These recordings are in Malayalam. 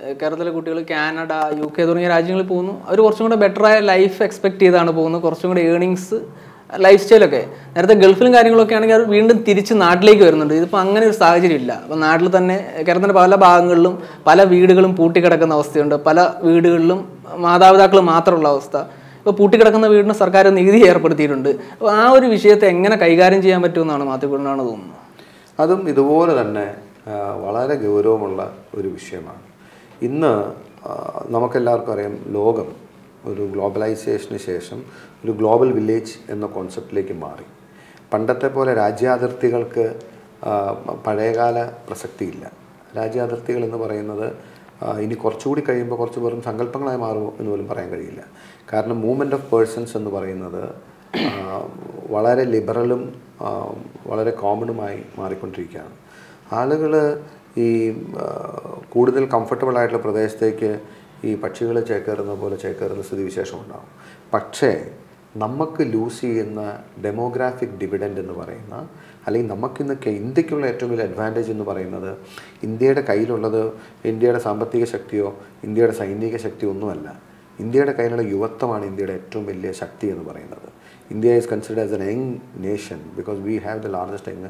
ഏഹ് കേരളത്തിലെ കുട്ടികൾ കാനഡ യു കെ തുടങ്ങിയ രാജ്യങ്ങളിൽ പോകുന്നു അവർ കുറച്ചും കൂടെ ബെറ്ററായ ലൈഫ് എക്സ്പെക്ട് ചെയ്താണ് പോകുന്നത് കുറച്ചും കൂടെ ഏണിങ്സ് ലൈഫ് സ്റ്റൈലൊക്കെ നേരത്തെ ഗൾഫിലും കാര്യങ്ങളൊക്കെ ആണെങ്കിൽ അവർ വീണ്ടും തിരിച്ച് നാട്ടിലേക്ക് വരുന്നുണ്ട് ഇതിപ്പോൾ അങ്ങനെ ഒരു സാഹചര്യം ഇല്ല അപ്പോൾ നാട്ടിൽ തന്നെ കേരളത്തിൻ്റെ പല ഭാഗങ്ങളിലും പല വീടുകളും പൂട്ടിക്കിടക്കുന്ന അവസ്ഥയുണ്ട് പല വീടുകളിലും മാതാപിതാക്കൾ മാത്രമുള്ള അവസ്ഥ ഇപ്പോൾ പൂട്ടിക്കിടക്കുന്ന വീടിന് സർക്കാർ നികുതി ഏർപ്പെടുത്തിയിട്ടുണ്ട് അപ്പോൾ ആ ഒരു വിഷയത്തെ എങ്ങനെ കൈകാര്യം ചെയ്യാൻ പറ്റുമെന്നാണ് മാത്യക്കുടനാണ് തോന്നുന്നത് അതും ഇതുപോലെ തന്നെ ആ, വളരെ ഗൗരവമുള്ള ഒരു വിഷയമാണ് ഇന്ന് ആ, നമുക്കെല്ലാവർക്കും അറിയാം ലോകം ഒരു ഗ്ലോബലൈസേഷന് ശേഷം ഒരു ഗ്ലോബൽ വില്ലേജ് എന്ന കോൺസെപ്റ്റിലേക്ക് മാറി പണ്ടത്തെ പോലെ രാജ്യാതിർത്തികൾക്ക് ആ, പഴയകാല പ്രസക്തിയില്ല രാജ്യാതിർത്തികൾ എന്ന് പറയുന്നത് ആ, ഇനി കുറച്ചുകൂടി കഴിയുമ്പോൾ കുറച്ച് വെറും സങ്കല്പങ്ങളായി മാറുമോ എന്ന് പോലും പറയാൻ കഴിയില്ല കാരണം മൂവ്മെൻറ്റ് ഓഫ് പേഴ്സൺസ് എന്ന് പറയുന്നത് ആ, വളരെ ലിബറലും ആ, വളരെ കോമണുമായി മാറിക്കൊണ്ടിരിക്കുകയാണ് ആളുകൾ ഈ ആ, കൂടുതൽ കംഫർട്ടബിൾ ആയിട്ടുള്ള പ്രദേശത്തേക്ക് ഈ പക്ഷികൾ ചേക്കേറുന്ന പോലെ ചേക്കേറുന്ന സ്ഥിതിവിശേഷം ഉണ്ടാകും പക്ഷേ നമുക്ക് ലൂസ് ചെയ്യുന്ന ഡെമോഗ്രാഫിക് ഡിവിഡൻഡ് എന്ന് പറയുന്ന അല്ലെങ്കിൽ നമുക്കിന്ന് കെ- ഇന്ത്യക്കുള്ള ഏറ്റവും വലിയ അഡ്വാൻറ്റേജ് എന്ന് പറയുന്നത് ഇന്ത്യയുടെ കയ്യിലുള്ളത് ഇന്ത്യയുടെ സാമ്പത്തിക ശക്തിയോ ഇന്ത്യയുടെ സൈനിക ശക്തിയോ ഒന്നുമല്ല ഇന്ത്യയുടെ കയ്യിലുള്ള യുവത്വമാണ് ഇന്ത്യയുടെ ഏറ്റവും വലിയ ശക്തി എന്ന് പറയുന്നത് India is considered as an young nation because we have the largest young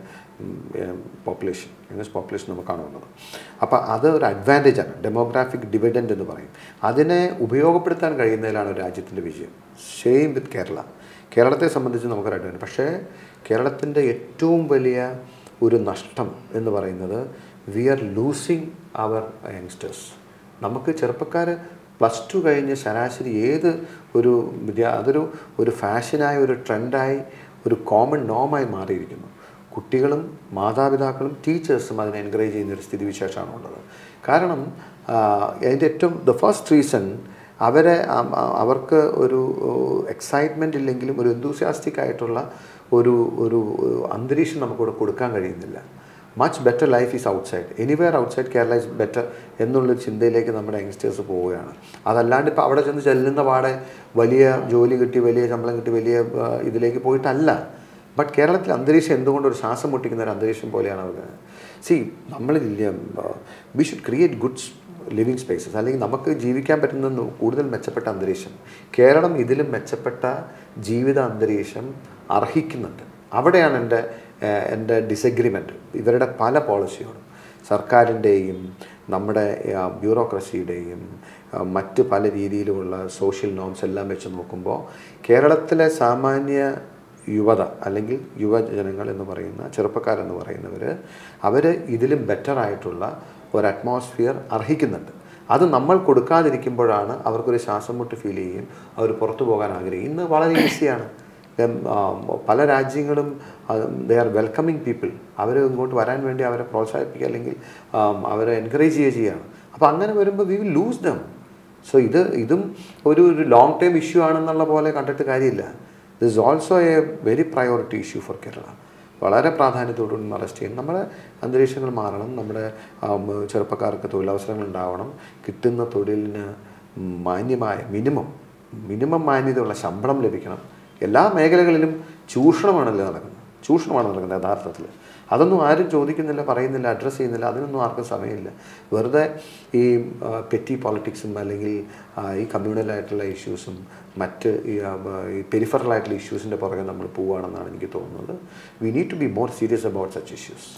population youngest population നമുക്കാണ് ഉള്ളത് അപ്പോൾ അത് ഒരു അഡ്വാൻറ്റേജ് ആണ് ഡെമോഗ്രാഫിക് ഡിവിഡൻഡ് എന്ന് പറയും അതിനെ ഉപയോഗപ്പെടുത്താൻ കഴിയുന്നതിലാണ് ഒരു രാജ്യത്തിൻ്റെ വിജയം സെയിം വിത്ത് കേരള കേരളത്തെ സംബന്ധിച്ച് നമുക്കൊരു അഡ്വാൻറ്റേജ് പക്ഷേ കേരളത്തിൻ്റെ ഏറ്റവും വലിയ ഒരു നഷ്ടം എന്ന് പറയുന്നത് we are losing our youngsters നമുക്ക് ചെറുപ്പക്കാർ പ്ലസ് ടു കഴിഞ്ഞ് ശരാശരി ഏത് ഒരു വിദ്യാ അതൊരു ഒരു ഫാഷനായി ഒരു ട്രെൻഡായി ഒരു കോമൺ നോമായി മാറിയിരിക്കുന്നു കുട്ടികളും മാതാപിതാക്കളും ടീച്ചേഴ്സും അതിനെ എൻകറേജ് ചെയ്യുന്ന ഒരു സ്ഥിതിവിശേഷമാണ് ഉള്ളത് കാരണം ആ, അതിൻ്റെ ഏറ്റവും ദ ഫസ്റ്റ് റീസൺ അവരെ ആ- ആ- അവർക്ക് ഒരു എക്സൈറ്റ്മെൻ്റ് ഇല്ലെങ്കിലും ഒരു enthusiastic ആയിട്ടുള്ള ഒരു ഒരു ഒരു അന്തരീക്ഷം നമുക്കിവിടെ കൊടുക്കാൻ കഴിയുന്നില്ല much better life is outside anywhere outside Kerala is better എന്നുള്ളൊരു ചിന്തയിലേക്ക് നമ്മുടെ യങ്സ്റ്റേഴ്സ് പോവുകയാണ് അതല്ലാണ്ട് ഇപ്പോൾ അവിടെ ചെന്ന് ചെല്ലുന്ന പാടെ വലിയ ജോലി കിട്ടി വലിയ ശമ്പളം കിട്ടി വലിയ ആ, ഇതിലേക്ക് പോയിട്ടല്ല ബട്ട് കേരളത്തിൽ അന്തരീക്ഷം എന്തുകൊണ്ട് ഒരു ശ്വാസം മുട്ടിക്കുന്ന ഒരു അന്തരീക്ഷം പോലെയാണ് അവർ സി നമ്മൾ we should create goods living spaces അല്ലെങ്കിൽ നമുക്ക് ജീവിക്കാൻ പറ്റുന്ന കൂടുതൽ മെച്ചപ്പെട്ട അന്തരീക്ഷം കേരളം ഇതിലും മെച്ചപ്പെട്ട ജീവിത അന്തരീക്ഷം അർഹിക്കുന്നുണ്ട് അവിടെയാണ് എൻ്റെ ഏഹ്, എൻ്റെ ഡിസഗ്രിമെൻറ്റ് ഇവരുടെ പല പോളിസിയോടും സർക്കാരിൻ്റെയും നമ്മുടെ ആ, ബ്യൂറോക്രസിയുടെയും ആ, മറ്റ് പല രീതിയിലുമുള്ള സോഷ്യൽ നോംസ് എല്ലാം വെച്ച് നോക്കുമ്പോൾ കേരളത്തിലെ സാമാന്യ യുവത അല്ലെങ്കിൽ യുവജനങ്ങൾ എന്ന് പറയുന്ന ചെറുപ്പക്കാരെന്ന് പറയുന്നവർ അവർ ഇതിലും ബെറ്റർ ആയിട്ടുള്ള ഒരു അറ്റ്മോസ്ഫിയർ അർഹിക്കുന്നുണ്ട് അത് നമ്മൾ കൊടുക്കാതിരിക്കുമ്പോഴാണ് അവർക്കൊരു ശ്വാസം മുട്ട് ഫീൽ ചെയ്യും അവർ പുറത്തു പോകാൻ ആഗ്രഹിക്കും ഇന്ന് വളരെ ഈസിയാണ് ഉം, ആ, പല രാജ്യങ്ങളും ദേ ആർ വെൽക്കമിങ് പീപ്പിൾ അവർ ഇങ്ങോട്ട് വരാൻ വേണ്ടി അവരെ പ്രോത്സാഹിപ്പിക്കുക അല്ലെങ്കിൽ ആ, അവരെ എൻകറേജ് ചെയ്യുക ചെയ്യുകയാണ് അപ്പോൾ അങ്ങനെ വരുമ്പോൾ we will lose them so ഇത് ഇതും ഒരു ഒരു ലോങ് ടൈം ഇഷ്യൂ ആണെന്നുള്ള പോലെ കണ്ടിട്ട് കാര്യമില്ല this is also a very priority issue for Kerala വളരെ പ്രാധാന്യത്തോടുകൂടി അറസ്റ്റ് ചെയ്യണം നമ്മുടെ അന്തരീക്ഷങ്ങൾ മാറണം നമ്മുടെ ആം, ചെറുപ്പക്കാർക്ക് തൊഴിലവസരങ്ങൾ ഉണ്ടാവണം കിട്ടുന്ന തൊഴിലിന് മാന്യമായ മിനിമം മിനിമം മാന്യതയുള്ള ശമ്പളം ലഭിക്കണം എല്ലാ മേഖലകളിലും ചൂഷണമാണല്ലോ നടക്കുന്നത് ചൂഷണമാണ് നടക്കുന്നത് യഥാർത്ഥത്തിൽ അതൊന്നും ആരും ചോദിക്കുന്നില്ല പറയുന്നില്ല അഡ്രസ്സ് ചെയ്യുന്നില്ല അതിനൊന്നും ആർക്കും സമയമില്ല വെറുതെ ഈ പെറ്റി പോളിറ്റിക്സും അല്ലെങ്കിൽ ആ, ഈ കമ്മ്യൂണലായിട്ടുള്ള ഇഷ്യൂസും മറ്റ് ഈ ആ, ഈ പെരിഫറൽ ആയിട്ടുള്ള ഇഷ്യൂസിൻ്റെ പുറകെ നമ്മൾ പോവുകയാണെന്നാണ് എനിക്ക് തോന്നുന്നത് we need to be more serious about such issues